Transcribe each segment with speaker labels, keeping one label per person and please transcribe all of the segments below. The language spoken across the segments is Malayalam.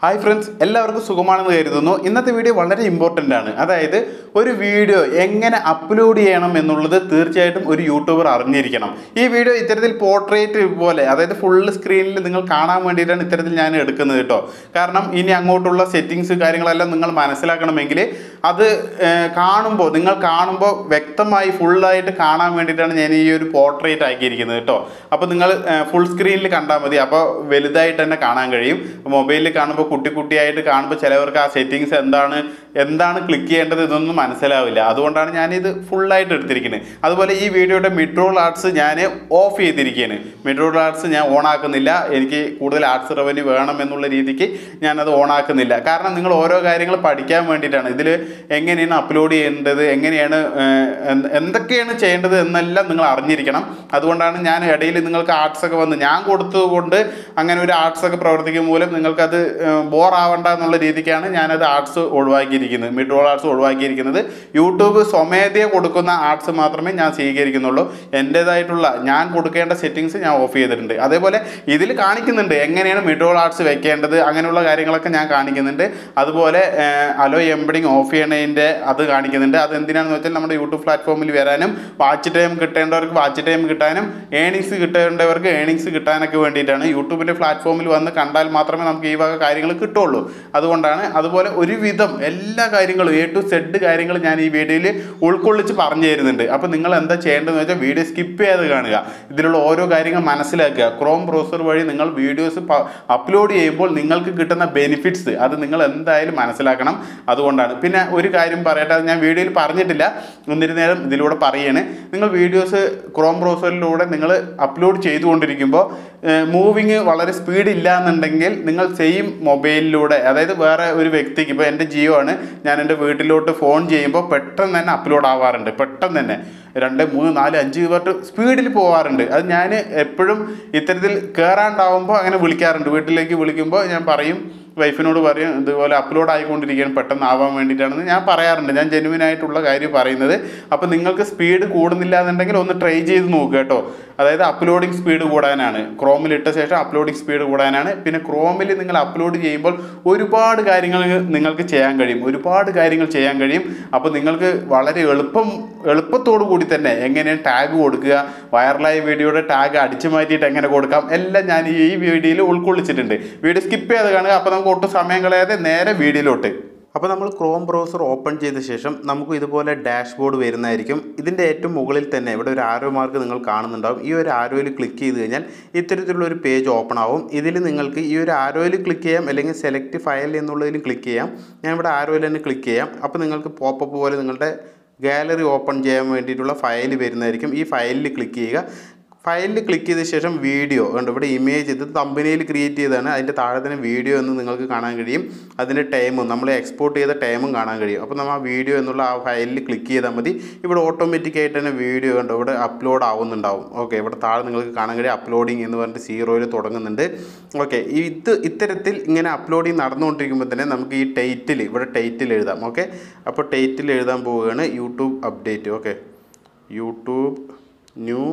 Speaker 1: ഹായ് ഫ്രണ്ട്സ് എല്ലാവർക്കും സുഖമാണെന്ന് കരുതുന്നു ഇന്നത്തെ വീഡിയോ വളരെ ഇമ്പോർട്ടൻ്റ് ആണ് അതായത് ഒരു വീഡിയോ എങ്ങനെ അപ്ലോഡ് ചെയ്യണം എന്നുള്ളത് തീർച്ചയായിട്ടും ഒരു യൂട്യൂബർ അറിഞ്ഞിരിക്കണം ഈ വീഡിയോ ഇത്തരത്തിൽ പോർട്രേറ്റ് പോലെ അതായത് ഫുൾ സ്ക്രീനിൽ നിങ്ങൾ കാണാൻ വേണ്ടിയിട്ടാണ് ഇത്തരത്തിൽ ഞാൻ എടുക്കുന്നത് കേട്ടോ കാരണം ഇനി അങ്ങോട്ടുള്ള സെറ്റിങ്സ് കാര്യങ്ങളെല്ലാം നിങ്ങൾ മനസ്സിലാക്കണമെങ്കിൽ അത് ഏർ, കാണുമ്പോൾ നിങ്ങൾ കാണുമ്പോൾ വ്യക്തമായി ഫുള്ളായിട്ട് കാണാൻ വേണ്ടിയിട്ടാണ് ഞാൻ ഈ ഒരു പോർട്രേറ്റ് ആക്കിയിരിക്കുന്നത് കേട്ടോ അപ്പോൾ നിങ്ങൾ ഫുൾ സ്ക്രീനിൽ കണ്ടാൽ മതി അപ്പോൾ വലുതായിട്ട് തന്നെ കാണാൻ കഴിയും മൊബൈലിൽ കാണുമ്പോൾ കുട്ടി കുട്ടിയായിട്ട് കാണുമ്പോൾ ചിലവർക്ക് ആ സെറ്റിങ്സ് എന്താണ് എന്താണ് ക്ലിക്ക് ചെയ്യേണ്ടത് ഇതൊന്നും മനസ്സിലാവില്ല അതുകൊണ്ടാണ് ഞാനിത് ഫുള്ളായിട്ട് എടുത്തിരിക്കുന്നത് അതുപോലെ ഈ വീഡിയോയുടെ മിഡ്രോൾ ആർട്സ് ഞാൻ ഓഫ് ചെയ്തിരിക്കുകയാണ് മിഡ്രോൾ ആർട്സ് ഞാൻ ഓൺ ആക്കുന്നില്ല എനിക്ക് കൂടുതൽ ആർട്സ് റവന്യൂ വേണം എന്നുള്ള രീതിക്ക് ഞാനത് ഓൺ ആക്കുന്നില്ല കാരണം നിങ്ങൾ ഓരോ കാര്യങ്ങൾ പഠിക്കാൻ വേണ്ടിയിട്ടാണ് ഇതിൽ എങ്ങനെയാണ് അപ്ലോഡ് ചെയ്യേണ്ടത് എങ്ങനെയാണ് ഏർ, എന്ത് എന്തൊക്കെയാണ് ചെയ്യേണ്ടത് എന്നെല്ലാം നിങ്ങൾ അറിഞ്ഞിരിക്കണം അതുകൊണ്ടാണ് ഞാൻ ഇടയിൽ നിങ്ങൾക്ക് ആർട്സ് ഒക്കെ വന്ന് ഞാൻ കൊടുത്തതുകൊണ്ട് അങ്ങനെ ഒരു ആർട്സ് ഒക്കെ പ്രവർത്തിക്കും മൂലം നിങ്ങൾക്കത് ബോർ ആവണ്ട എന്നുള്ള രീതിക്കാണ് ഞാനത് ആർട്സ് ഒഴിവാക്കിയിരിക്കുന്നത് മിഡ് റോൾ ആർട്സ് ഒഴിവാക്കിയിരിക്കുന്നത് യൂട്യൂബ് സ്വമേധയെ കൊടുക്കുന്ന ആർട്സ് മാത്രമേ ഞാൻ സ്വീകരിക്കുന്നുള്ളൂ എൻ്റേതായിട്ടുള്ള ഞാൻ കൊടുക്കേണ്ട സെറ്റിങ്സ് ഞാൻ ഓഫ് ചെയ്തിട്ടുണ്ട് അതേപോലെ ഇതിൽ കാണിക്കുന്നുണ്ട് എങ്ങനെയാണ് മിഡ് റോൾ ആർട്സ് വെക്കേണ്ടത് അങ്ങനെയുള്ള കാര്യങ്ങളൊക്കെ ഞാൻ കാണിക്കുന്നുണ്ട് അതുപോലെ അലോ എംബഡിങ് ഓഫ് ചെയ്യണതിൻ്റെ അത് കാണിക്കുന്നുണ്ട് അത് എന്തിനാണെന്ന് വെച്ചാൽ നമ്മുടെ യൂട്യൂബ് പ്ലാറ്റ്ഫോമിൽ വരാനും വാച്ച് ടൈം കിട്ടേണ്ടവർക്ക് വാച്ച് ടൈം കിട്ടാനും ഏണിങ്സ് കിട്ടേണ്ടവർക്ക് ഏണിങ്സ് കിട്ടാനൊക്കെ വേണ്ടിയിട്ടാണ് യൂട്യൂബിൻ്റെ പ്ലാറ്റ്ഫോമിൽ വന്ന് കണ്ടാൽ മാത്രമേ നമുക്ക് ഈ വക കാര്യങ്ങൾ കിട്ടുള്ളൂ അതുകൊണ്ടാണ് അതുപോലെ ഒരുവിധം എല്ലാ കാര്യങ്ങളും എ ടു സെഡ് കാര്യങ്ങൾ ഞാൻ ഈ വീഡിയോയിൽ ഉൾക്കൊള്ളിച്ച് പറഞ്ഞു തരുന്നുണ്ട് അപ്പോൾ നിങ്ങൾ എന്താ ചെയ്യേണ്ടതെന്ന് വെച്ചാൽ വീഡിയോ സ്കിപ്പ് ചെയ്ത് കാണുക ഇതിലുള്ള ഓരോ കാര്യങ്ങൾ മനസ്സിലാക്കുക ക്രോം ബ്രൗസർ വഴി നിങ്ങൾ വീഡിയോസ് അപ്ലോഡ് ചെയ്യുമ്പോൾ നിങ്ങൾക്ക് കിട്ടുന്ന ബെനിഫിറ്റ്സ് അത് നിങ്ങൾ എന്തായാലും മനസ്സിലാക്കണം അതുകൊണ്ടാണ് പിന്നെ ഒരു കാര്യം പറയട്ടെ അത് ഞാൻ വീഡിയോയിൽ പറഞ്ഞിട്ടില്ല എന്നിരുന്നേരം ഇതിലൂടെ പറയാണ് നിങ്ങൾ വീഡിയോസ് ക്രോം ബ്രൗസറിലൂടെ നിങ്ങൾ അപ്ലോഡ് ചെയ്തുകൊണ്ടിരിക്കുമ്പോൾ മൂവിങ് വളരെ സ്പീഡ് ഇല്ല എന്നുണ്ടെങ്കിൽ നിങ്ങൾ സെയിം മൊബൈലിലൂടെ അതായത് വേറെ ഒരു വ്യക്തിക്ക് ഇപ്പോൾ എൻ്റെ ജിയോ ആണ് ഞാൻ എൻ്റെ വീട്ടിലോട്ട് ഫോൺ ചെയ്യുമ്പോൾ പെട്ടെന്ന് തന്നെ അപ്ലോഡ് ആവാറുണ്ട് പെട്ടെന്ന് തന്നെ രണ്ട് മൂന്ന് നാല് അഞ്ച് വട്ട് സ്പീഡിൽ പോവാറുണ്ട് അത് ഞാൻ എപ്പോഴും ഇത്തരത്തിൽ കയറാണ്ടാവുമ്പോൾ അങ്ങനെ വിളിക്കാറുണ്ട് വീട്ടിലേക്ക് വിളിക്കുമ്പോൾ ഞാൻ പറയും വൈഫിനോട് പറയും ഇതുപോലെ അപ്ലോഡ് ആയിക്കൊണ്ടിരിക്കുകയാണ് പെട്ടെന്ന് ആവാൻ വേണ്ടിയിട്ടാണെന്ന് ഞാൻ പറയാറുണ്ട് ഞാൻ ജെനുവിൻ ആയിട്ടുള്ള കാര്യം പറയുന്നത് അപ്പോൾ നിങ്ങൾക്ക് സ്പീഡ് കൂടുന്നില്ല എന്നുണ്ടെങ്കിൽ ഒന്ന് ട്രൈ ചെയ്ത് നോക്കുക കേട്ടോ അതായത് അപ്ലോഡിങ് സ്പീഡ് കൂടാനാണ് ക്രോമിൽ ഇട്ട ശേഷം അപ്ലോഡിങ് സ്പീഡ് കൂടാനാണ് പിന്നെ ക്രോമിൽ നിങ്ങൾ അപ്ലോഡ് ചെയ്യുമ്പോൾ ഒരുപാട് കാര്യങ്ങൾ നിങ്ങൾക്ക് ചെയ്യാൻ കഴിയും ഒരുപാട് കാര്യങ്ങൾ ചെയ്യാൻ കഴിയും അപ്പോൾ നിങ്ങൾക്ക് വളരെ എളുപ്പം എളുപ്പത്തോടു കൂടി തന്നെ എങ്ങനെയാണ് ടാഗ് കൊടുക്കുക വൈറലായ വീഡിയോയുടെ ടാഗ് അടിച്ചു മാറ്റിയിട്ട് എങ്ങനെ കൊടുക്കാം എല്ലാം ഞാൻ ഈ വീഡിയോയിൽ ഉൾക്കൊള്ളിച്ചിട്ടുണ്ട് വീഡിയോ സ്കിപ്പ് ചെയ്ത് കാണുക അപ്പോൾ നമുക്ക് ഒട്ടും സമയം കളയാതെ നേരെ വീഡിയോയിലോട്ട് അപ്പോൾ നമ്മൾ ക്രോം ബ്രൗസർ ഓപ്പൺ ചെയ്ത ശേഷം നമുക്ക് ഇതുപോലെ ഡാഷ്ബോർഡ് വരുന്നതായിരിക്കും ഇതിൻ്റെ ഏറ്റവും മുകളിൽ തന്നെ ഇവിടെ ഒരു ആരോ മാർക്ക് നിങ്ങൾ കാണുന്നുണ്ടാവും ഈ ഒരു ആരോയിൽ ക്ലിക്ക് ചെയ്ത് കഴിഞ്ഞാൽ ഇത്തരത്തിലുള്ള ഒരു പേജ് ഓപ്പൺ ആവും ഇതിൽ നിങ്ങൾക്ക് ഈ ഒരു ആരോയിൽ ക്ലിക്ക് ചെയ്യാം അല്ലെങ്കിൽ സെലക്ട് ഫയൽ എന്നുള്ളതിൽ ക്ലിക്ക് ചെയ്യാം ഞാൻ ഇവിടെ ആരോയിൽ തന്നെ ക്ലിക്ക് ചെയ്യാം അപ്പോൾ നിങ്ങൾക്ക് പോപ്പപ്പ് പോലെ നിങ്ങളുടെ ഗാലറി ഓപ്പൺ ചെയ്യാൻ വേണ്ടിയിട്ടുള്ള ഫയൽ വരുന്നതായിരിക്കും ഈ ഫയലിൽ ക്ലിക്ക് ചെയ്യുക ഫയലിൽ ക്ലിക്ക് ചെയ്ത ശേഷം വീഡിയോ കണ്ടോ ഇവിടെ ഇമേജ് ഇത് തമ്പനിയിൽ ക്രിയേറ്റ് ചെയ്തതാണ് അതിൻ്റെ താഴെ തന്നെ വീഡിയോ എന്ന് നിങ്ങൾക്ക് കാണാൻ കഴിയും അതിൻ്റെ ടൈമും നമ്മൾ എക്സ്പോർട്ട് ചെയ്ത ടൈമും കാണാൻ കഴിയും അപ്പോൾ നമ്മൾ ആ വീഡിയോ എന്നുള്ള ആ ഫയലിൽ ക്ലിക്ക് ചെയ്താൽ മതി ഇവിടെ ഓട്ടോമാറ്റിക് ആയിട്ട് തന്നെ വീഡിയോ കണ്ടോ ഇവിടെ അപ്ലോഡ് ആവുന്നുണ്ടാവും ഓക്കെ ഇവിടെ താഴെ നിങ്ങൾക്ക് കാണാൻ കഴിയും അപ്ലോഡിങ് എന്ന് പറഞ്ഞിട്ട് സീറോയിൽ തുടങ്ങുന്നുണ്ട് ഓക്കെ ഇത് ഇത്തരത്തിൽ ഇങ്ങനെ അപ്ലോഡിങ് നടന്നുകൊണ്ടിരിക്കുമ്പോൾ തന്നെ നമുക്ക് ഈ ടൈറ്റിൽ ഇവിടെ ടൈറ്റിൽ എഴുതാം ഓക്കെ അപ്പോൾ ടൈറ്റിൽ എഴുതാൻ പോവുകയാണ് YouTube update okay YouTube new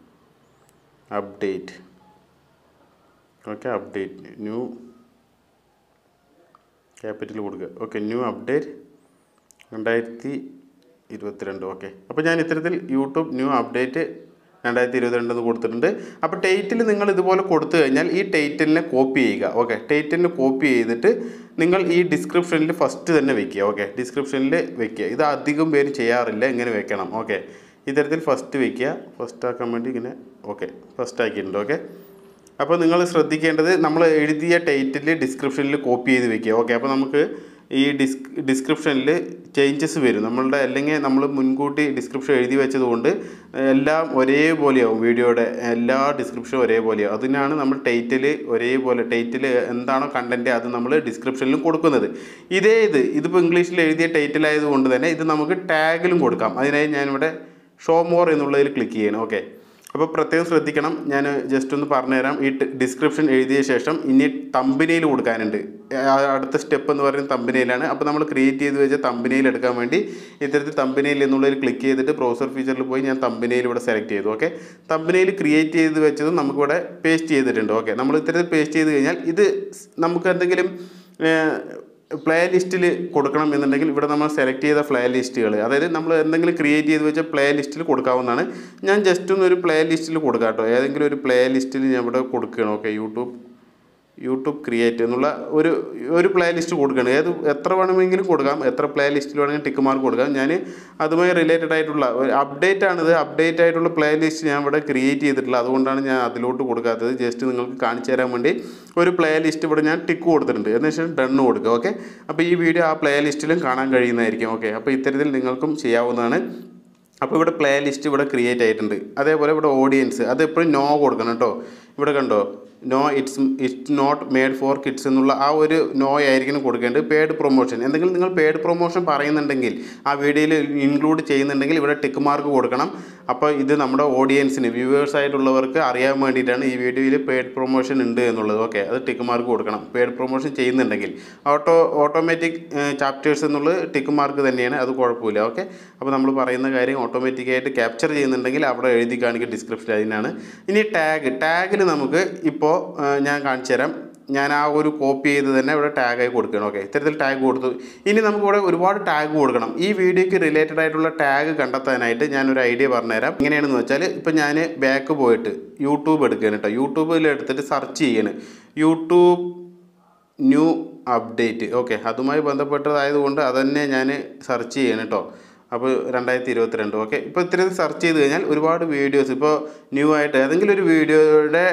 Speaker 1: update okay update new capital കൊടുക്കുക ഓക്കെ ന്യൂ അപ്ഡേറ്റ് രണ്ടായിരത്തി ഇരുപത്തിരണ്ട് ഓക്കെ അപ്പോൾ ഞാൻ ഇത്തരത്തിൽ യൂട്യൂബ് ന്യൂ അപ്ഡേറ്റ് രണ്ടായിരത്തി ഇരുപത്തിരണ്ട് എന്ന് കൊടുത്തിട്ടുണ്ട് അപ്പോൾ ടൈറ്റിൽ നിങ്ങൾ ഇതുപോലെ കൊടുത്തു കഴിഞ്ഞാൽ ഈ ടൈറ്റിലിനെ കോപ്പി ചെയ്യുക ഓക്കെ ടൈറ്റിലിനെ കോപ്പി ചെയ്തിട്ട് നിങ്ങൾ ഈ ഡിസ്ക്രിപ്ഷനിൽ ഫസ്റ്റ് തന്നെ വെക്കുക ഓക്കെ ഡിസ്ക്രിപ്ഷനിൽ വെക്കുക ഇത് അധികം പേര് ചെയ്യാറില്ല ഇങ്ങനെ വെക്കണം ഓക്കെ ഇത്തരത്തിൽ ഫസ്റ്റ് വെക്കുക ഫസ്റ്റ് ആക്കാൻ വേണ്ടി ഇങ്ങനെ ഓക്കെ ഫസ്റ്റ് ആക്കിയിട്ടുണ്ട് ഓക്കെ അപ്പോൾ നിങ്ങൾ ശ്രദ്ധിക്കേണ്ടത് നമ്മൾ എഴുതിയ ടൈറ്റിൽ ഡിസ്ക്രിപ്ഷനിൽ കോപ്പി ചെയ്ത് വെക്കുക ഓക്കെ അപ്പോൾ നമുക്ക് ഈ ഡിസ്ക് ഡിസ്ക്രിപ്ഷനിൽ ചേഞ്ചസ് വരും നമ്മളുടെ അല്ലെങ്കിൽ നമ്മൾ മുൻകൂട്ടി ഡിസ്ക്രിപ്ഷൻ എഴുതി വെച്ചതുകൊണ്ട് എല്ലാം ഒരേപോലെയാവും വീഡിയോയുടെ എല്ലാ ഡിസ്ക്രിപ്ഷനും ഒരേപോലെയാവും അതിനാണ് നമ്മൾ ടൈറ്റിൽ ഒരേപോലെ ടൈറ്റിൽ എന്താണോ കണ്ടൻറ്റ് അത് നമ്മൾ ഡിസ്ക്രിപ്ഷനിലും കൊടുക്കുന്നത് ഇതേ ഇത് ഇതിപ്പോൾ ഇംഗ്ലീഷിൽ എഴുതിയ ടൈറ്റിൽ ആയതുകൊണ്ട് തന്നെ ഇത് നമുക്ക് ടാഗിലും കൊടുക്കാം അതിനായി ഞാനിവിടെ ഷോ മോർ എന്നുള്ളതിൽ ക്ലിക്ക് ചെയ്യണം ഓക്കെ അപ്പോൾ പ്രത്യേകം ശ്രദ്ധിക്കണം ഞാൻ ജസ്റ്റ് ഒന്ന് പറഞ്ഞുതരാം ഈ ഡിസ്ക്രിപ്ഷൻ എഴുതിയ ശേഷം ഇനി തമ്പനിയിൽ കൊടുക്കാനുണ്ട് ആ അടുത്ത സ്റ്റെപ്പ് എന്ന് പറയുന്നത് തമ്പനിയിലാണ് അപ്പോൾ നമ്മൾ ക്രിയേറ്റ് ചെയ്ത് വെച്ച തമ്പനിയിൽ എടുക്കാൻ വേണ്ടി ഇത്തരത്തിൽ തമ്പനിയിൽ എന്നുള്ളതിൽ ക്ലിക്ക് ചെയ്തിട്ട് ബ്രൗസർ ഫീച്ചറിൽ പോയി ഞാൻ തമ്പനിയിൽ ഇവിടെ സെലക്ട് ചെയ്തു ഓക്കെ തമ്പനിയിൽ ക്രിയേറ്റ് ചെയ്ത് വെച്ചത് നമുക്കിവിടെ പേസ്റ്റ് ചെയ്തിട്ടുണ്ട് ഓക്കെ നമ്മൾ ഇത്തരത്തിൽ പേസ്റ്റ് ചെയ്ത് കഴിഞ്ഞാൽ ഇത് നമുക്ക് എന്തെങ്കിലും പ്ലേ ലിസ്റ്റിൽ കൊടുക്കണം എന്നുണ്ടെങ്കിൽ ഇവിടെ നമ്മൾ സെലക്ട് ചെയ്ത പ്ലേ ലിസ്റ്റുകൾ അതായത് നമ്മൾ എന്തെങ്കിലും ക്രിയേറ്റ് ചെയ്ത് വെച്ച പ്ലേ ലിസ്റ്റിൽ കൊടുക്കാവുന്നതാണ് ഞാൻ ജസ്റ്റ് ഒന്ന് ഒരു പ്ലേ ലിസ്റ്റിൽ കൊടുക്കാം കേട്ടോ ഏതെങ്കിലും ഒരു പ്ലേ ലിസ്റ്റിൽ ഞാൻ ഇവിടെ കൊടുക്കുകയാണ് ഓക്കെ യൂട്യൂബ് യൂട്യൂബ് ക്രിയേറ്റ് എന്നുള്ള ഒരു ഒരു പ്ലേ ലിസ്റ്റ് കൊടുക്കണം ഏത് എത്ര വേണമെങ്കിലും കൊടുക്കാം എത്ര പ്ലേ ലിസ്റ്റിൽ വേണമെങ്കിൽ ടിക്ക് മാർക്ക് കൊടുക്കാം ഞാൻ അതുമായി റിലേറ്റഡ് ആയിട്ടുള്ള ഒരു അപ്ഡേറ്റ് ആണിത് അപ്ഡേറ്റ് ആയിട്ടുള്ള പ്ലേ ലിസ്റ്റ് ഞാൻ ഇവിടെ ക്രിയേറ്റ് ചെയ്തിട്ടില്ല അതുകൊണ്ടാണ് ഞാൻ അതിലോട്ട് കൊടുക്കാത്തത് ജസ്റ്റ് നിങ്ങൾക്ക് കാണിച്ചു തരാൻ വേണ്ടി ഒരു പ്ലേ ലിസ്റ്റ് ഇവിടെ ഞാൻ ടിക്ക് കൊടുത്തിട്ടുണ്ട് എന്ന് വെച്ചാൽ ഡണ്ണ് കൊടുക്കുക ഓക്കെ അപ്പോൾ ഈ വീഡിയോ ആ പ്ലേ ലിസ്റ്റിലും കാണാൻ കഴിയുന്നതായിരിക്കും ഓക്കെ അപ്പോൾ ഇത്തരത്തിൽ നിങ്ങൾക്കും ചെയ്യാവുന്നതാണ് അപ്പോൾ ഇവിടെ പ്ലേ ലിസ്റ്റ് ഇവിടെ ക്രിയേറ്റ് ആയിട്ടുണ്ട് അതേപോലെ ഇവിടെ ഓഡിയൻസ് അത് എപ്പോഴും നോ കൊടുക്കണം കേട്ടോ ഇവിടെ കണ്ടോ no it's it's not made for kids എന്നുള്ള ആ ഒരു നോ ആയിരിക്കണം കൊടുക്കേണ്ടത് പെയ്ഡ് പ്രൊമോഷൻ എന്തെങ്കിലും നിങ്ങൾ പെയ്ഡ് പ്രൊമോഷൻ പറയുന്നുണ്ടെങ്കിൽ ആ വീഡിയോയിൽ ഇൻക്ലൂഡ് ചെയ്യുന്നുണ്ടെങ്കിൽ ഇവിടെ ടിക്ക് മാർക്ക് കൊടുക്കണം അപ്പോൾ ഇത് നമ്മുടെ ഓഡിയൻസിന് വ്യൂവേഴ്സ് ആയിട്ടുള്ളവർക്ക് അറിയാൻ വേണ്ടിയിട്ടാണ് ഈ വീഡിയോയിൽ പെയ്ഡ് പ്രൊമോഷൻ ഉണ്ട് എന്നുള്ളത് ഓക്കെ അത് ടിക്ക് മാർക്ക് കൊടുക്കണം പെയ്ഡ് പ്രൊമോഷൻ ചെയ്യുന്നുണ്ടെങ്കിൽ ഓട്ടോ ഓട്ടോമാറ്റിക് ചാപ്റ്റേഴ്സ് എന്നുള്ളത് ടിക്ക് മാർക്ക് തന്നെയാണ് അത് കുഴപ്പമില്ല ഓക്കെ അപ്പോൾ നമ്മൾ പറയുന്ന കാര്യം ഓട്ടോമാറ്റിക്കായിട്ട് ക്യാപ്ചർ ചെയ്യുന്നുണ്ടെങ്കിൽ അവിടെ എഴുതി കാണിക്കുക ഡിസ്ക്രിപ്ഷൻ അതിനാണ് ഇനി ടാഗ് ടാഗിൽ നമുക്ക് ഇപ്പോൾ ഞാൻ കാണിച്ചു തരാം ഞാൻ ആ ഒരു കോപ്പി ചെയ്ത് തന്നെ ഇവിടെ ടാഗായി കൊടുക്കണം ഓക്കെ ഇത്തരത്തിൽ ടാഗ് കൊടുത്തു ഇനി നമുക്ക് ഇവിടെ ഒരുപാട് ടാഗ് കൊടുക്കണം ഈ വീഡിയോയ്ക്ക് റിലേറ്റഡ് ആയിട്ടുള്ള ടാഗ് കണ്ടെത്താനായിട്ട് ഞാനൊരു ഐഡിയ പറഞ്ഞുതരാം എങ്ങനെയാണെന്ന് വെച്ചാൽ ഇപ്പം ഞാൻ ബാക്ക് പോയിട്ട് യൂട്യൂബ് എടുക്കുകയാണ് കേട്ടോ യൂട്യൂബിൽ എടുത്തിട്ട് സെർച്ച് ചെയ്യണം യൂട്യൂബ് ന്യൂ അപ്ഡേറ്റ് ഓക്കെ അതുമായി ബന്ധപ്പെട്ടതായതുകൊണ്ട് അതന്നെ ഞാൻ സെർച്ച് ചെയ്യണം കേട്ടോ അപ്പോൾ രണ്ടായിരത്തി ഇരുപത്തിരണ്ട് ഓക്കെ ഇപ്പോൾ ഇത്തരത്തിൽ സെർച്ച് ചെയ്ത് കഴിഞ്ഞാൽ ഒരുപാട് വീഡിയോസ് ഇപ്പോൾ ന്യൂ ആയിട്ട് ഏതെങ്കിലും ഒരു വീഡിയോയുടെ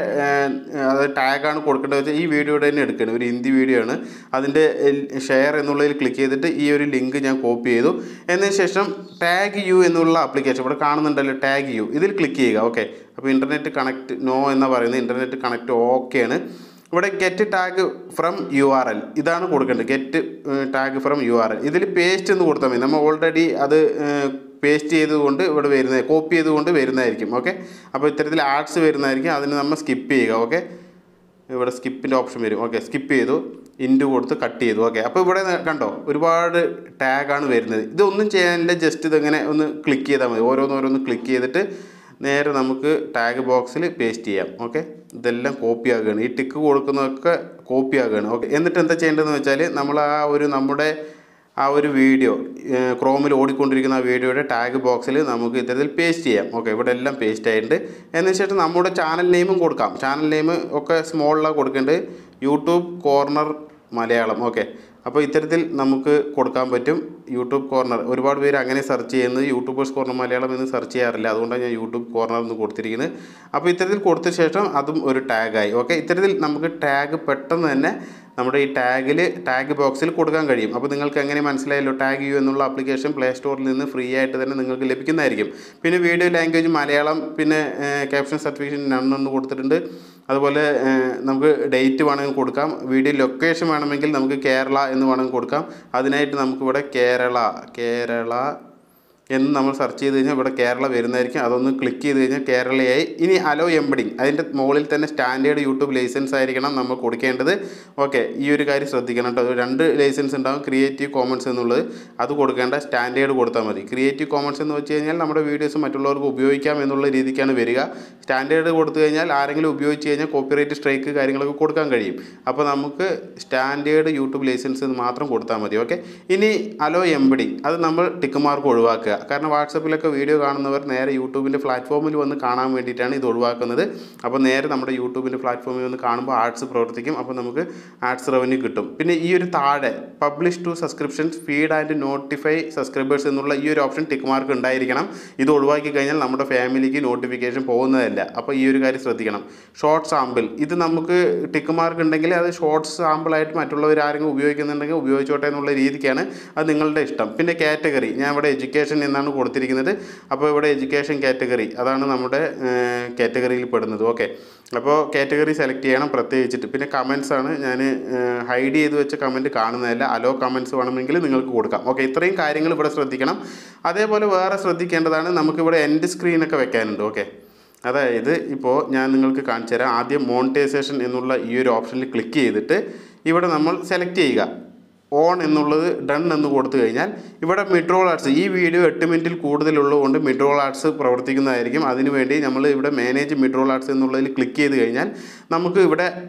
Speaker 1: അത് ടാഗാണ് കൊടുക്കേണ്ടത് വെച്ചാൽ ഈ വീഡിയോയുടെ തന്നെ എടുക്കണം ഒരു ഹിന്ദി വീഡിയോ ആണ് അതിൻ്റെ ഷെയർ എന്നുള്ളതിൽ ക്ലിക്ക് ചെയ്തിട്ട് ഈ ഒരു ലിങ്ക് ഞാൻ കോപ്പി ചെയ്തു എന്നതിന് ശേഷം ടാഗ് യു എന്നുള്ള ആപ്ലിക്കേഷൻ ഇവിടെ കാണുന്നുണ്ടല്ലോ ടാഗ് യു ഇതിൽ ക്ലിക്ക് ചെയ്യുക ഓക്കെ അപ്പോൾ ഇൻ്റർനെറ്റ് കണക്ട് നോ എന്ന് പറയുന്നത് ഇൻ്റർനെറ്റ് കണക്ട് ഓക്കെയാണ് ഇവിടെ get tag from U R L ഇതാണ് കൊടുക്കേണ്ടത് get tag from U R L ഇതിൽ പേസ്റ്റ് എന്ന് കൊടുത്താൽ മതി നമ്മൾ ഓൾറെഡി അത് പേസ്റ്റ് ചെയ്തുകൊണ്ട് ഇവിടെ വരുന്നത് കോപ്പി ചെയ്തുകൊണ്ട് വരുന്നതായിരിക്കും ഓക്കെ അപ്പോൾ ഇത്തരത്തിൽ ആഡ്സ് വരുന്നതായിരിക്കും അതിന് നമ്മൾ സ്കിപ്പ് ചെയ്യുക ഓക്കെ ഇവിടെ സ്കിപ്പിൻ്റെ ഓപ്ഷൻ വരും ഓക്കെ സ്കിപ്പ് ചെയ്തു ഇൻറ്റു കൊടുത്ത് കട്ട് ചെയ്തു ഓക്കെ അപ്പോൾ ഇവിടെ കണ്ടോ ഒരുപാട് ടാഗാണ് വരുന്നത് ഇതൊന്നും ചെയ്യാനില്ല ജസ്റ്റ് ഇതിങ്ങനെ ഒന്ന് ക്ലിക്ക് ചെയ്താൽ മതി ഓരോന്നോരോന്ന് ക്ലിക്ക് ചെയ്തിട്ട് നേരെ നമുക്ക് ടാഗ് ബോക്സിൽ പേസ്റ്റ് ചെയ്യാം ഓക്കെ ഇതെല്ലാം കോപ്പി ആകുകയാണ് ഈ ടിക്ക് കൊടുക്കുന്നതൊക്കെ കോപ്പി ആകുകയാണ് ഓക്കെ എന്നിട്ട് എന്താ ചെയ്യേണ്ടതെന്ന് വെച്ചാൽ നമ്മൾ ആ ഒരു നമ്മുടെ ആ ഒരു വീഡിയോ ക്രോമിൽ ഓടിക്കൊണ്ടിരിക്കുന്ന ആ വീഡിയോയുടെ ടാഗ് ബോക്സിൽ നമുക്ക് ഇത്തരത്തിൽ പേസ്റ്റ് ചെയ്യാം ഓക്കെ ഇവിടെ എല്ലാം പേസ്റ്റ് ആയിട്ടുണ്ട് എന്നതിന് ശേഷം നമ്മുടെ ചാനൽ നെയിമും കൊടുക്കാം ചാനൽ നെയിം ഒക്കെ സ്മോളിലാണ് കൊടുക്കേണ്ടത് യൂട്യൂബ് കോർണർ മലയാളം ഓക്കെ അപ്പോൾ ഇത്തരത്തിൽ നമുക്ക് കൊടുക്കാൻ പറ്റും യൂട്യൂബ് കോർണർ ഒരുപാട് പേര് അങ്ങനെ സെർച്ച് ചെയ്യുന്നത് യൂട്യൂബേഴ്സ് കോർണർ മലയാളം എന്ന് സെർച്ച് ചെയ്യാറില്ല അതുകൊണ്ടാണ് ഞാൻ യൂട്യൂബ് കോർണർ എന്ന് കൊടുത്തിരിക്കുന്നത് അപ്പോൾ ഇത്തരത്തിൽ കൊടുത്ത ശേഷം അതും ഒരു ടാഗായി ഓക്കെ ഇത്തരത്തിൽ നമുക്ക് ടാഗ് പെട്ടെന്ന് തന്നെ നമ്മുടെ ഈ ടാഗിൽ ടാഗ് ബോക്സിൽ കൊടുക്കാൻ കഴിയും അപ്പോൾ നിങ്ങൾക്ക് എങ്ങനെ മനസ്സിലായല്ലോ ടാഗ് യു എന്നുള്ള ആപ്ലിക്കേഷൻ പ്ലേ സ്റ്റോറിൽ നിന്ന് ഫ്രീ ആയിട്ട് തന്നെ നിങ്ങൾക്ക് ലഭിക്കുന്നതായിരിക്കും പിന്നെ വീഡിയോ ലാംഗ്വേജ് മലയാളം പിന്നെ ക്യാപ്ഷൻ സർട്ടിഫിക്കേഷൻ നണ്ണെന്ന് കൊടുത്തിട്ടുണ്ട് അതുപോലെ നമുക്ക് ഡേറ്റ് വേണമെങ്കിൽ കൊടുക്കാം വീഡിയോ ലൊക്കേഷൻ വേണമെങ്കിൽ നമുക്ക് കേരള എന്ന് വേണമെങ്കിൽ കൊടുക്കാം അതിനായിട്ട് നമുക്കിവിടെ കേരള കേരള എന്ന് നമ്മൾ സെർച്ച് ചെയ്ത് കഴിഞ്ഞാൽ ഇവിടെ കേരള വരുന്നതായിരിക്കും അതൊന്ന് ക്ലിക്ക് ചെയ്ത് കഴിഞ്ഞാൽ കേരളയായി ഇനി അലോ എംബഡിങ് അതിൻ്റെ മുകളിൽ തന്നെ സ്റ്റാൻഡേർഡ് യൂട്യൂബ് ലൈസൻസ് ആയിരിക്കണം നമ്മൾ കൊടുക്കേണ്ടത് ഓക്കെ ഈ ഒരു കാര്യം ശ്രദ്ധിക്കണം കേട്ടോ രണ്ട് ലൈസൻസ് ഉണ്ടാവും ക്രിയേറ്റീവ് കോമൺസ് എന്നുള്ളത് അത് കൊടുക്കേണ്ട സ്റ്റാൻഡേർഡ് കൊടുത്താൽ മതി ക്രിയേറ്റീവ് കോമൺസ് എന്ന് വെച്ച് കഴിഞ്ഞാൽ നമ്മുടെ വീഡിയോസ് മറ്റുള്ളവർക്ക് ഉപയോഗിക്കാം എന്നുള്ള രീതിക്കാണ് വരിക സ്റ്റാൻഡേർഡ് കൊടുത്തു കഴിഞ്ഞാൽ ആരെങ്കിലും ഉപയോഗിച്ച് കഴിഞ്ഞാൽ കോപ്പിറൈറ്റ് സ്ട്രൈക്ക് കാര്യങ്ങളൊക്കെ കൊടുക്കാൻ കഴിയും അപ്പോൾ നമുക്ക് സ്റ്റാൻഡേർഡ് യൂട്യൂബ് ലൈസൻസ് എന്ന് മാത്രം കൊടുത്താൽ മതി ഓക്കെ ഇനി അലോ എംബഡിങ് അത് നമ്മൾ ടിക്ക് മാർക്ക് ഒഴിവാക്കുക കാരണം വാട്സപ്പിലൊക്കെ വീഡിയോ കാണുന്നവർ നേരെ യൂട്യൂബിൻ്റെ പ്ലാറ്റ്ഫോമിൽ വന്ന് കാണാൻ വേണ്ടിയിട്ടാണ് ഇത് ഒഴിവാക്കുന്നത് അപ്പോൾ നേരെ നമ്മുടെ യൂട്യൂബിൻ്റെ പ്ലാറ്റ്ഫോമിൽ വന്ന് കാണുമ്പോൾ ആഡ്സ് പ്രവർത്തിക്കും അപ്പോൾ നമുക്ക് ആഡ്സ് റവന്യൂ കിട്ടും പിന്നെ ഈ ഒരു താഴെ publish to subscriptions feed and notify subscribers എന്നുള്ള ഈ ഒരു ഓപ്ഷൻ ടിക്ക് മാർക്ക് ഉണ്ടായിരിക്കണം ഇത് ഒഴിവാക്കി കഴിഞ്ഞാൽ നമ്മുടെ ഫാമിലിക്ക് നോട്ടിഫിക്കേഷൻ പോകുന്നതല്ല അപ്പോൾ ഈ ഒരു കാര്യം ശ്രദ്ധിക്കണം ഷോർട്ട് സാമ്പിൾ ഇത് നമുക്ക് ടിക്ക് മാർക്ക് ഉണ്ടെങ്കിൽ അത് ഷോർട്ട് സാമ്പിളായിട്ട് മറ്റുള്ളവർ ആരെങ്കിലും ഉപയോഗിക്കുന്നുണ്ടെങ്കിൽ ഉപയോഗിച്ചോട്ടെ എന്നുള്ള രീതിക്കാണ് അത് നിങ്ങളുടെ ഇഷ്ടം പിന്നെ കാറ്റഗറി ഞാൻ ഇവിടെ എഡ്യൂക്കേഷൻ എന്നാണ് കൊടുത്തിരിക്കുന്നത് അപ്പോൾ ഇവിടെ എഡ്യൂക്കേഷൻ കാറ്റഗറി അതാണ് നമ്മുടെ കാറ്റഗറിയിൽ പെടുന്നത് ഓക്കെ അപ്പോൾ കാറ്റഗറി സെലക്ട് ചെയ്യണം പ്രത്യേകിച്ചിട്ട് പിന്നെ കമൻസ് ആണ് ഞാൻ ഹൈഡ് ചെയ്ത് വെച്ച കമൻറ്റ് കാണുന്നതല്ല അലോ കമൻസ് വേണമെങ്കിൽ നിങ്ങൾക്ക് കൊടുക്കാം ഓക്കെ ഇത്രയും കാര്യങ്ങൾ ഇവിടെ ശ്രദ്ധിക്കണം അതേപോലെ വേറെ ശ്രദ്ധിക്കേണ്ടതാണ് നമുക്കിവിടെ എൻഡ് സ്ക്രീനൊക്കെ വെക്കാനുണ്ട് ഓക്കെ അതായത് ഇപ്പോൾ ഞാൻ നിങ്ങൾക്ക് കാണിച്ചു തരാം ആദ്യം മോണിറ്റൈസേഷൻ എന്നുള്ള ഈ ഒരു ഓപ്ഷനിൽ ക്ലിക്ക് ചെയ്തിട്ട് ഇവിടെ നമ്മൾ സെലക്ട് ചെയ്യുക ഓൺ എന്നുള്ളത് ഡൺ എന്ന് കൊടുത്തു കഴിഞ്ഞാൽ ഇവിടെ മിഡ്രോൾ ആർട്സ് ഈ വീഡിയോ എട്ട് മിനിറ്റിൽ കൂടുതലുള്ളതുകൊണ്ട് മിഡ്രോൾ ആർട്സ് പ്രവർത്തിക്കുന്നതായിരിക്കും അതിനുവേണ്ടി നമ്മൾ ഇവിടെ മാനേജ് മിഡ്രോൾ ആർട്സ് എന്നുള്ളതിൽ ക്ലിക്ക് ചെയ്ത് കഴിഞ്ഞാൽ നമുക്ക് ഇവിടെ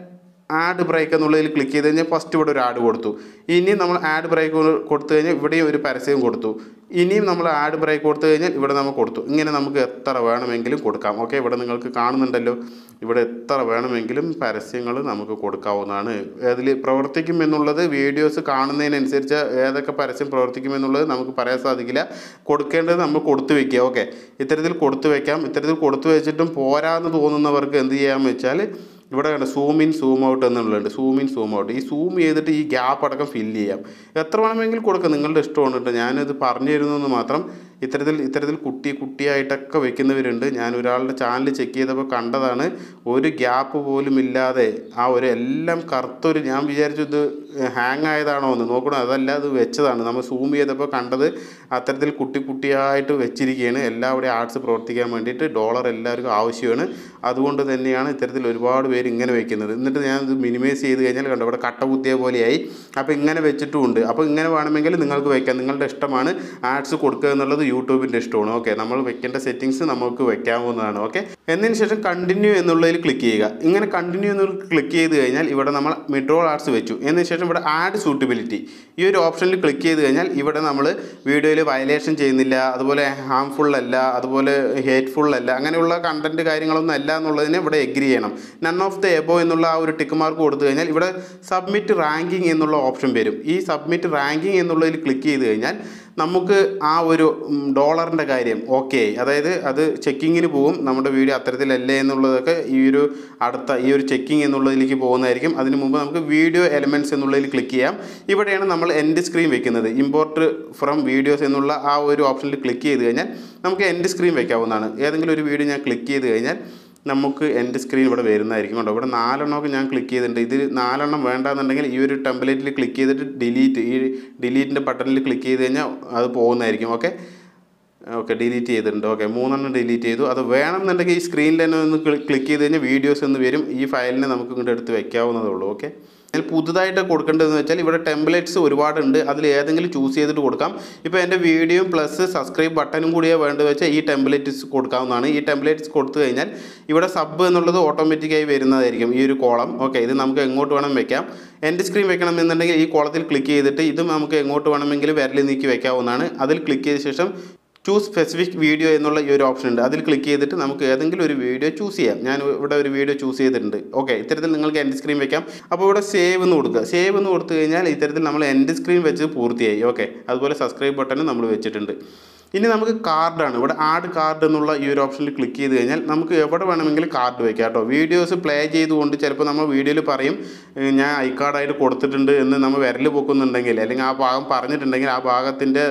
Speaker 1: ആഡ് ബ്രേക്ക് എന്നുള്ളതിൽ ക്ലിക്ക് ചെയ്ത് കഴിഞ്ഞാൽ ഫസ്റ്റ് ഇവിടെ ഒരു ആഡ് കൊടുത്തു ഇനി നമ്മൾ ആഡ് ബ്രേക്ക് കൊടുത്തു കഴിഞ്ഞാൽ ഇവിടെയും ഒരു പരസ്യം കൊടുത്തു ഇനിയും നമ്മൾ ആഡ് ബ്രേക്ക് കൊടുത്തു കഴിഞ്ഞാൽ ഇവിടെ നമ്മൾ കൊടുത്തു ഇങ്ങനെ നമുക്ക് എത്ര വേണമെങ്കിലും കൊടുക്കാം ഓക്കെ ഇവിടെ നിങ്ങൾക്ക് കാണുന്നുണ്ടല്ലോ ഇവിടെ എത്ര വേണമെങ്കിലും പരസ്യങ്ങൾ നമുക്ക് കൊടുക്കാവുന്നതാണ് അതിൽ പ്രവർത്തിക്കും എന്നുള്ളത് വീഡിയോസ് കാണുന്നതിനനുസരിച്ച് ഏതൊക്കെ പരസ്യം പ്രവർത്തിക്കും എന്നുള്ളത് നമുക്ക് പറയാൻ സാധിക്കില്ല കൊടുക്കേണ്ടത് നമ്മൾ കൊടുത്തു വെക്കുക ഓക്കെ ഇത്തരത്തിൽ കൊടുത്തു വെക്കാം ഇത്തരത്തിൽ കൊടുത്തു വെച്ചിട്ടും പോരാന്ന് തോന്നുന്നവർക്ക് എന്ത് ചെയ്യാമെന്ന് വെച്ചാൽ ഇവിടെ കണ്ട സൂം ഇൻ സൂം ഔട്ട് എന്നുള്ളതുണ്ട് സൂം ഇൻ സൂം ഔട്ട് ഈ സൂം ചെയ്തിട്ട് ഈ ഗ്യാപ്പ് അടക്കം ഫില്ല് ചെയ്യാം എത്ര വേണമെങ്കിലും കൊടുക്കാം നിങ്ങളുടെ ഇഷ്ടമാണ് കേട്ടോ ഞാനിത് പറഞ്ഞു തരുന്നെന്ന് മാത്രം ഇത്തരത്തിൽ ഇത്തരത്തിൽ കുട്ടി കുട്ടിയായിട്ടൊക്കെ വെക്കുന്നവരുണ്ട് ഞാൻ ഒരാളുടെ ചാനൽ ചെക്ക് ചെയ്തപ്പോൾ കണ്ടതാണ് ഒരു ഗ്യാപ്പ് പോലും ഇല്ലാതെ ആ ഒരു എല്ലാം കറുത്തൊരു ഞാൻ വിചാരിച്ചു ഇത് ഹാങ് ആയതാണോ എന്ന് നോക്കണം അതല്ല അത് വെച്ചതാണ് നമ്മൾ സൂം ചെയ്തപ്പോൾ കണ്ടത് അത്തരത്തിൽ കുട്ടി കുട്ടിയായിട്ട് വെച്ചിരിക്കുകയാണ് എല്ലാവിടെയും ആർട്സ് പ്രവർത്തിക്കാൻ വേണ്ടിയിട്ട് ഡോളർ എല്ലാവർക്കും ആവശ്യമാണ് അതുകൊണ്ട് തന്നെയാണ് ഇത്തരത്തിൽ ഒരുപാട് പേര് ഇങ്ങനെ വെക്കുന്നത് എന്നിട്ട് ഞാൻ ഇത് മിനിമൈസ് ചെയ്ത് കഴിഞ്ഞാൽ കണ്ടോ ഇവിടെ കട്ട കുത്തിയ പോലെയായി അപ്പോൾ ഇങ്ങനെ വെച്ചിട്ടുമുണ്ട് അപ്പോൾ ഇങ്ങനെ വേണമെങ്കിൽ നിങ്ങൾക്ക് വെക്കാം നിങ്ങളുടെ ഇഷ്ടമാണ് ആഡ്സ് കൊടുക്കുക എന്നുള്ളത് യൂട്യൂബിൻ്റെ ഇഷ്ടമാണ് ഓക്കെ നമ്മൾ വെക്കേണ്ട സെറ്റിങ്സ് നമുക്ക് വെക്കാവുന്നതാണ് ഓക്കെ എന്നതിന് ശേഷം കണ്ടിന്യൂ എന്നുള്ളതിൽ ക്ലിക്ക് ചെയ്യുക ഇങ്ങനെ കണ്ടിന്യൂ എന്നുള്ള ക്ലിക്ക് ചെയ്ത് കഴിഞ്ഞാൽ ഇവിടെ നമ്മൾ മിഡ്രോൾ ആർട്സ് വെച്ചു എന്നതിന് ശേഷം ഇവിടെ ആഡ് സൂട്ടബിലിറ്റി ഈ ഒരു ഓപ്ഷനിൽ ക്ലിക്ക് ചെയ്ത് കഴിഞ്ഞാൽ ഇവിടെ നമ്മൾ വീഡിയോയിൽ വയലേഷൻ ചെയ്യുന്നില്ല അതുപോലെ ഹാംഫുൾ അല്ല അതുപോലെ ഹേറ്റ്ഫുൾ അല്ല അങ്ങനെയുള്ള കണ്ടന്റ് കാര്യങ്ങളൊന്നും അല്ല എന്നുള്ളതിനെ ഇവിടെ എഗ്രി ചെയ്യണം നൺ ഓഫ് ദ എബോ എന്നുള്ള ആ ഒരു ടിക്ക് മാർക്ക് കൊടുത്തു കഴിഞ്ഞാൽ ഇവിടെ സബ്മിറ്റ് റാങ്കിങ് എന്നുള്ള ഓപ്ഷൻ വരും ഈ സബ്മിറ്റ് റാങ്കിങ് എന്നുള്ളതിൽ ക്ലിക്ക് ചെയ്ത് കഴിഞ്ഞാൽ നമുക്ക് ആ ഒരു ഡോളറിൻ്റെ കാര്യം ഓക്കെ അതായത് അത് ചെക്കിങ്ങിന് പോകും നമ്മുടെ വീഡിയോ അത്തരത്തിലല്ലേ എന്നുള്ളതൊക്കെ ഈ ഒരു അടുത്ത ഈ ഒരു ചെക്കിങ് എന്നുള്ളതിലേക്ക് പോകുന്നതായിരിക്കും അതിന് മുമ്പ് നമുക്ക് വീഡിയോ എലമെൻറ്റ്സ് എന്നുള്ളതിൽ ക്ലിക്ക് ചെയ്യാം ഇവിടെയാണ് നമ്മൾ എൻഡ് സ്ക്രീൻ വെക്കുന്നത് ഇമ്പോർട്ട് ഫ്രം വീഡിയോസ് എന്നുള്ള ആ ഒരു ഓപ്ഷനിൽ ക്ലിക്ക് ചെയ്ത് കഴിഞ്ഞാൽ നമുക്ക് എൻഡ് സ്ക്രീൻ വെക്കാവുന്നതാണ് ഏതെങ്കിലും ഒരു വീഡിയോ ഞാൻ ക്ലിക്ക് ചെയ്ത് കഴിഞ്ഞാൽ നമുക്ക് എൻ്റെ സ്ക്രീൻ ഇവിടെ വരുന്നതായിരിക്കും കേട്ടോ ഇവിടെ നാലെണ്ണമൊക്കെ ഞാൻ ക്ലിക്ക് ചെയ്തിട്ടുണ്ട് ഇത് നാലെണ്ണം വേണ്ടാന്നുണ്ടെങ്കിൽ ഈ ഒരു ടെംപ്ലേറ്റിൽ ക്ലിക്ക് ചെയ്തിട്ട് ഡിലീറ്റ് ഈ ഡിലീറ്റിൻ്റെ ബട്ടണിൽ ക്ലിക്ക് ചെയ്ത് കഴിഞ്ഞാൽ അത് പോകുന്നതായിരിക്കും ഓക്കെ ഓക്കെ ഡിലീറ്റ് ചെയ്തിട്ടുണ്ട് ഓക്കെ മൂന്നെണ്ണം ഡിലീറ്റ് ചെയ്തു അത് വേണമെന്നുണ്ടെങ്കിൽ ഈ സ്ക്രീനിൽ തന്നെ ഒന്ന് ക്ലിക്ക് ചെയ്ത് കഴിഞ്ഞാൽ വീഡിയോസ് എന്ന് വരും ഈ ഫയലിനെ നമുക്ക് ഇങ്ങോട്ട് എടുത്ത് വെക്കാവുന്നതേ ഉള്ളൂ ഓക്കെ അതിൽ പുതുതായിട്ട് കൊടുക്കേണ്ടതെന്ന് വെച്ചാൽ ഇവിടെ ടെംപ്ലേറ്റ്സ് ഒരുപാടുണ്ട് അതിൽ ഏതെങ്കിലും ചൂസ് ചെയ്തിട്ട് കൊടുക്കാം ഇപ്പോൾ എൻ്റെ വീഡിയോ പ്ലസ് സബ്സ്ക്രൈബ് ബട്ടണും കൂടിയാണ് വേണ്ടത് വെച്ചാൽ ഈ ടെംപ്ലേറ്റ്സ് കൊടുക്കാവുന്നതാണ് ഈ ടെംപ്ലേറ്റ്സ് കൊടുത്തു കഴിഞ്ഞാൽ ഇവിടെ സബ് എന്നുള്ളത് ഓട്ടോമാറ്റിക്കായി വരുന്നതായിരിക്കും ഈ ഒരു കോളം ഓക്കെ ഇത് നമുക്ക് എങ്ങോട്ട് വേണം വെക്കാം എൻ്റെ സ്ക്രീൻ വെക്കണം എന്നുണ്ടെങ്കിൽ ഈ കോളത്തിൽ ക്ലിക്ക് ചെയ്തിട്ട് ഇതും നമുക്ക് എങ്ങോട്ട് വേണമെങ്കിലും വിരൽ നീക്കി വെക്കാവുന്നതാണ് അതിൽ ക്ലിക്ക് ചെയ്ത ശേഷം ചൂസ് സ്പെസിഫിക് വീഡിയോ എന്നുള്ള ഈ ഒരു ഓപ്ഷൻ ഉണ്ട് അതിൽ ക്ലിക്ക് ചെയ്തിട്ട് നമുക്ക് ഏതെങ്കിലും ഒരു വീഡിയോ ചൂസ് ചെയ്യാം ഞാൻ ഇവിടെ ഒരു വീഡിയോ ചൂസ് ചെയ്തിട്ടുണ്ട് ഓക്കെ ഇത്തരത്തിൽ നിങ്ങൾക്ക് എൻ്റെ സ്ക്രീൻ വെക്കാം അപ്പോൾ ഇവിടെ സേവ് എന്ന് കൊടുക്കുക സേവ് എന്ന് കൊടുത്തു കഴിഞ്ഞാൽ ഇത്തരത്തിൽ നമ്മൾ എൻ്റെ സ്ക്രീൻ വെച്ച് പൂർത്തിയായി ഓക്കെ അതുപോലെ സബ്സ്ക്രൈബ് ബട്ടൺ നമ്മൾ വെച്ചിട്ടുണ്ട് ഇനി നമുക്ക് കാർഡാണ് ഇവിടെ ആഡ് കാർഡ് എന്നുള്ള ഈ ഒരു ഓപ്ഷനിൽ ക്ലിക്ക് ചെയ്ത് കഴിഞ്ഞാൽ നമുക്ക് എവിടെ വേണമെങ്കിലും കാർഡ് വെക്കാം കേട്ടോ വീഡിയോസ് പ്ലേ ചെയ്തുകൊണ്ട് ചിലപ്പോൾ നമ്മൾ വീഡിയോയിൽ പറയും ഏഹ് ഞാൻ ഐ കാർഡായിട്ട് കൊടുത്തിട്ടുണ്ട് എന്ന് നമ്മൾ വിരൽ പൊക്കുന്നുണ്ടെങ്കിൽ അല്ലെങ്കിൽ ആ ഭാഗം പറഞ്ഞിട്ടുണ്ടെങ്കിൽ ആ ഭാഗത്തിൻ്റെ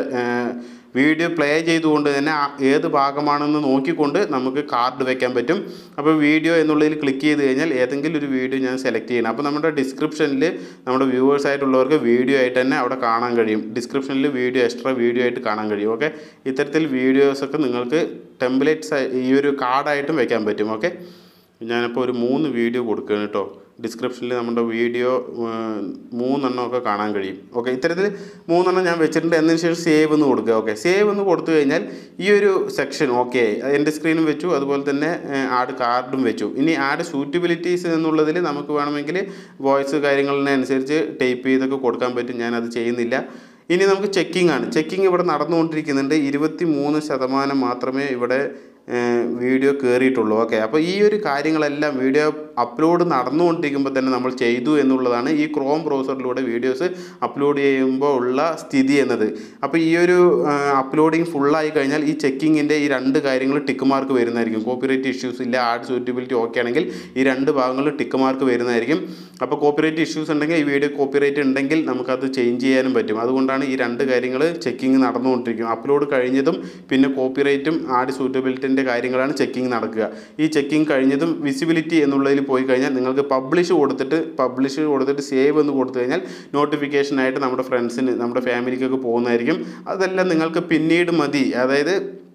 Speaker 1: വീഡിയോ പ്ലേ ചെയ്തുകൊണ്ട് തന്നെ ആ ഏത് ഭാഗമാണെന്ന് നോക്കിക്കൊണ്ട് നമുക്ക് കാർഡ് വെക്കാൻ പറ്റും അപ്പോൾ വീഡിയോ എന്നുള്ളതിൽ ക്ലിക്ക് ചെയ്ത് കഴിഞ്ഞാൽ ഏതെങ്കിലും ഒരു വീഡിയോ ഞാൻ സെലക്ട് ചെയ്യണം അപ്പോൾ നമ്മുടെ ഡിസ്ക്രിപ്ഷനിൽ നമ്മുടെ വ്യൂവേഴ്സ് ആയിട്ടുള്ളവർക്ക് വീഡിയോ ആയിട്ട് തന്നെ അവിടെ കാണാൻ കഴിയും ഡിസ്ക്രിപ്ഷനിൽ വീഡിയോ എക്സ്ട്രാ വീഡിയോ ആയിട്ട് കാണാൻ കഴിയും ഓക്കെ ഇത്തരത്തിൽ വീഡിയോസൊക്കെ നിങ്ങൾക്ക് ടെംപ്ലേറ്റ്സ് ഈ ഒരു കാർഡായിട്ടും വെക്കാൻ പറ്റും ഓക്കെ ഞാനിപ്പോൾ ഒരു മൂന്ന് വീഡിയോ കൊടുക്കുകയാണ് കേട്ടോ ഡിസ്ക്രിപ്ഷനിൽ നമ്മുടെ വീഡിയോ മൂന്നെണ്ണമൊക്കെ കാണാൻ കഴിയും ഓക്കെ ഇത്തരത്തിൽ മൂന്നെണ്ണം ഞാൻ വെച്ചിട്ടുണ്ട് എന്നതിന് ശേഷം സേവ് എന്ന് കൊടുക്കുക ഓക്കെ സേവ് എന്ന് കൊടുത്തു കഴിഞ്ഞാൽ ഈ ഒരു സെക്ഷൻ ഓക്കെ എൻ്റെ സ്ക്രീനും വെച്ചു അതുപോലെ തന്നെ ആഡ് കാർഡും വെച്ചു ഇനി ആഡ് സൂറ്റബിലിറ്റീസ് എന്നുള്ളതിൽ നമുക്ക് വേണമെങ്കിൽ വോയിസ് കാര്യങ്ങളിനനുസരിച്ച് ടൈപ്പ് ചെയ്തൊക്കെ കൊടുക്കാൻ പറ്റും ഞാൻ അത് ചെയ്യുന്നില്ല ഇനി നമുക്ക് ചെക്കിംഗ് ആണ് ചെക്കിംഗ് ഇവിടെ നടന്നുകൊണ്ടിരിക്കുന്നുണ്ട് ഇരുപത്തി മൂന്ന് ശതമാനം മാത്രമേ ഇവിടെ വീഡിയോ കയറിയിട്ടുള്ളൂ ഓക്കെ അപ്പോൾ ഈ ഒരു കാര്യങ്ങളെല്ലാം വീഡിയോ അപ്ലോഡ് നടന്നുകൊണ്ടിരിക്കുമ്പോൾ തന്നെ നമ്മൾ ചെയ്തു എന്നുള്ളതാണ് ഈ ക്രോം ബ്രൗസറിലൂടെ വീഡിയോസ് അപ്ലോഡ് ചെയ്യുമ്പോൾ ഉള്ള സ്ഥിതി എന്നത് അപ്പോൾ ഈ ഒരു അപ്ലോഡിങ് ഫുള്ളായി കഴിഞ്ഞാൽ ഈ ചെക്കിങ്ങിൻ്റെ ഈ രണ്ട് കാര്യങ്ങൾ ടിക്ക് മാർക്ക് വരുന്നതായിരിക്കും കോപ്പിറൈറ്റ് ഇഷ്യൂസ് ഇല്ല ആഡ് സൂറ്റബിലിറ്റി ഓക്കെ ആണെങ്കിൽ ഈ രണ്ട് ഭാഗങ്ങളിൽ ടിക്ക് മാർക്ക് വരുന്നതായിരിക്കും അപ്പോൾ കോപ്പിറൈറ്റ് ഇഷ്യൂസ് ഉണ്ടെങ്കിൽ ഈ വീഡിയോ കോപ്പിറൈറ്റ് ഉണ്ടെങ്കിൽ നമുക്കത് ചേഞ്ച് ചെയ്യാനും പറ്റും അതുകൊണ്ടാണ് ഈ രണ്ട് കാര്യങ്ങൾ ചെക്കിങ് നടന്നുകൊണ്ടിരിക്കും അപ്ലോഡ് കഴിഞ്ഞതും പിന്നെ കോപ്പിറൈറ്റും ആഡ് സൂറ്റബിലിറ്റിൻ്റെ കാര്യങ്ങളാണ് ചെക്കിങ് നടക്കുക ഈ ചെക്കിങ് കഴിഞ്ഞതും വിസിബിലിറ്റി എന്നുള്ളതിൽ പോയി കഴിഞ്ഞാൽ നിങ്ങൾക്ക് പബ്ലിഷ് കൊടുത്തിട്ട് പബ്ലിഷ് കൊടുത്തിട്ട് സേവ് എന്ന് കൊടുത്തു കഴിഞ്ഞാൽ നോട്ടിഫിക്കേഷനായിട്ട് നമ്മുടെ ഫ്രണ്ട്സിന് നമ്മുടെ ഫാമിലിക്കൊക്കെ പോകുന്നതായിരിക്കും അതെല്ലാം നിങ്ങൾക്ക് പിന്നീട് മതി അതായത്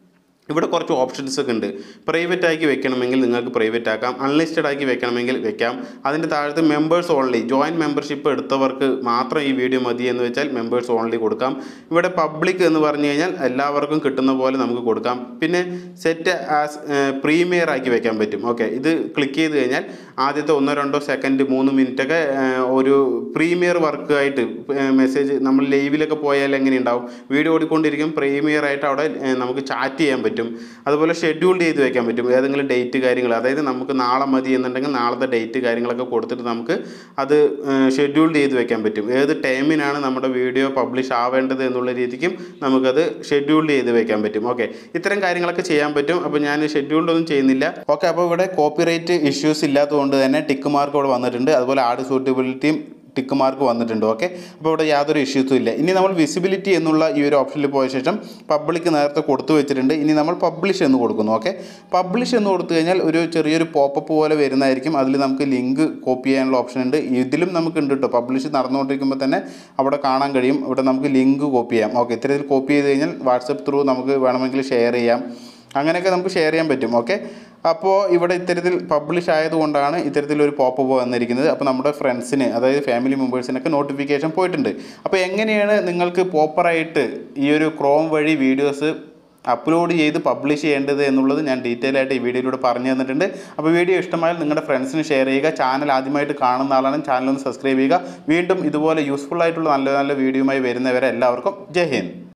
Speaker 1: ഇവിടെ കുറച്ച് ഓപ്ഷൻസ് ഒക്കെ ഉണ്ട് പ്രൈവറ്റ് ആക്കി വെക്കണമെങ്കിൽ നിങ്ങൾക്ക് പ്രൈവറ്റ് ആക്കാം അൺലിസ്റ്റഡ് ആക്കി വെക്കണമെങ്കിൽ വെക്കാം അതിൻ്റെ താഴത്ത് മെമ്പേഴ്സ് ഓൺലി ജോയിൻറ്റ് മെമ്പർഷിപ്പ് എടുത്തവർക്ക് മാത്രം ഈ വീഡിയോ മതി എന്ന് വെച്ചാൽ മെമ്പേഴ്സ് ഓൺലി കൊടുക്കാം ഇവിടെ പബ്ലിക് എന്ന് പറഞ്ഞു കഴിഞ്ഞാൽ എല്ലാവർക്കും കിട്ടുന്ന പോലെ നമുക്ക് കൊടുക്കാം പിന്നെ സെറ്റ് ആസ് പ്രീമിയർ ആക്കി വെക്കാൻ പറ്റും ഓക്കെ ഇത് ക്ലിക്ക് ചെയ്ത് കഴിഞ്ഞാൽ ആദ്യത്തെ ഒന്നോ രണ്ടോ സെക്കൻഡ് മൂന്ന് മിനിറ്റ് ഒക്കെ ഒരു പ്രീമിയർ വർക്ക് ആയിട്ട് മെസ്സേജ് നമ്മൾ ലൈവിലൊക്കെ പോയാൽ എങ്ങനെ ഉണ്ടാവും വീഡിയോ ഓടിക്കൊണ്ടിരിക്കും പ്രീമിയർ ആയിട്ട് അവിടെ ഏഹ്, നമുക്ക് ചാറ്റ് ചെയ്യാൻ പറ്റും അതുപോലെ ഷെഡ്യൂൾ ചെയ്ത് വെക്കാൻ പറ്റും ഏതെങ്കിലും ഡേറ്റ് കാര്യങ്ങൾ അതായത് നമുക്ക് നാളെ മതി എന്നുണ്ടെങ്കിൽ നാളത്തെ ഡേറ്റ് കാര്യങ്ങളൊക്കെ കൊടുത്തിട്ട് നമുക്ക് അത് ഷെഡ്യൂൾ ചെയ്ത് വെക്കാൻ പറ്റും ഏത് ടൈമിനാണ് നമ്മുടെ വീഡിയോ പബ്ലിഷ് ആവേണ്ടത് എന്നുള്ള രീതിക്കും നമുക്കത് ഷെഡ്യൂൾ ചെയ്ത് വെക്കാൻ പറ്റും ഓക്കെ ഇത്തരം കാര്യങ്ങളൊക്കെ ചെയ്യാൻ പറ്റും അപ്പോൾ ഞാൻ ഷെഡ്യൂൾഡ് ഒന്നും ചെയ്യുന്നില്ല ഓക്കെ അപ്പോൾ ഇവിടെ കോപ്പിറൈറ്റ് ഇഷ്യൂസ് ഇല്ലാത്തതുകൊണ്ട് തന്നെ ടിക്ക് മാർക്ക് ഇവിടെ വന്നിട്ടുണ്ട് അതുപോലെ ആഡ് സൂട്ടബിലിറ്റിയും ടിക്ക് മാർക്ക് വന്നിട്ടുണ്ട് ഓക്കെ അപ്പോൾ ഇവിടെ യാതൊരു ഇഷ്യൂസും ഇല്ല ഇനി നമ്മൾ വിസിബിലിറ്റി എന്നുള്ള ഈ ഒരു ഓപ്ഷനിൽ പോയ ശേഷം പബ്ലിക് നേരത്തെ കൊടുത്തു വെച്ചിട്ടുണ്ട് ഇനി നമ്മൾ പബ്ലിഷ് എന്ന് കൊടുക്കുന്നു ഓക്കെ പബ്ലിഷ് എന്ന് കൊടുത്തു കഴിഞ്ഞാൽ ഒരു ചെറിയൊരു പോപ്പപ്പ് പോലെ വരുന്നതായിരിക്കും അതിൽ നമുക്ക് ലിങ്ക് കോപ്പി ചെയ്യാനുള്ള ഓപ്ഷൻ ഉണ്ട് ഇതിലും നമുക്ക് ഉണ്ട് കേട്ടോ പബ്ലിഷ് നടന്നുകൊണ്ടിരിക്കുമ്പോൾ തന്നെ അവിടെ കാണാൻ കഴിയും ഇവിടെ നമുക്ക് ലിങ്ക് കോപ്പി ചെയ്യാം ഓക്കെ ഇത്തരത്തിൽ കോപ്പി ചെയ്ത് കഴിഞ്ഞാൽ വാട്സപ്പ് ത്രൂ നമുക്ക് വേണമെങ്കിൽ ഷെയർ ചെയ്യാം അങ്ങനെയൊക്കെ നമുക്ക് ഷെയർ ചെയ്യാൻ പറ്റും ഓക്കെ അപ്പോൾ ഇവിടെ ഇത്തരത്തിൽ പബ്ലിഷ് ആയതുകൊണ്ടാണ് ഇത്തരത്തിലൊരു പോപ്പപ്പ് വന്നിരിക്കുന്നത് അപ്പോൾ നമ്മുടെ ഫ്രണ്ട്സിന് അതായത് ഫാമിലി മെമ്പേഴ്സിനൊക്കെ നോട്ടിഫിക്കേഷൻ പോയിട്ടുണ്ട് അപ്പോൾ എങ്ങനെയാണ് നിങ്ങൾക്ക് പ്രോപ്പറായിട്ട് ഈ ഒരു ക്രോം വഴി വീഡിയോസ് അപ്ലോഡ് ചെയ്ത് പബ്ലിഷ് ചെയ്യേണ്ടത് എന്നുള്ളത് ഞാൻ ഡീറ്റെയിൽ ആയിട്ട് ഈ വീഡിയോയിലൂടെ പറഞ്ഞു തന്നിട്ടുണ്ട് അപ്പോൾ വീഡിയോ ഇഷ്ടമായാൽ നിങ്ങളുടെ ഫ്രണ്ട്സിന് ഷെയർ ചെയ്യുക ചാനൽ ആദ്യമായിട്ട് കാണുന്ന ആളാണ് ചാനൽ ഒന്ന് സബ്സ്ക്രൈബ് ചെയ്യുക വീണ്ടും ഇതുപോലെ യൂസ്ഫുൾ ആയിട്ടുള്ള നല്ല നല്ല വീഡിയോയുമായി വരുന്നവരെ എല്ലാവർക്കും ജയ് ഹിന്ദ്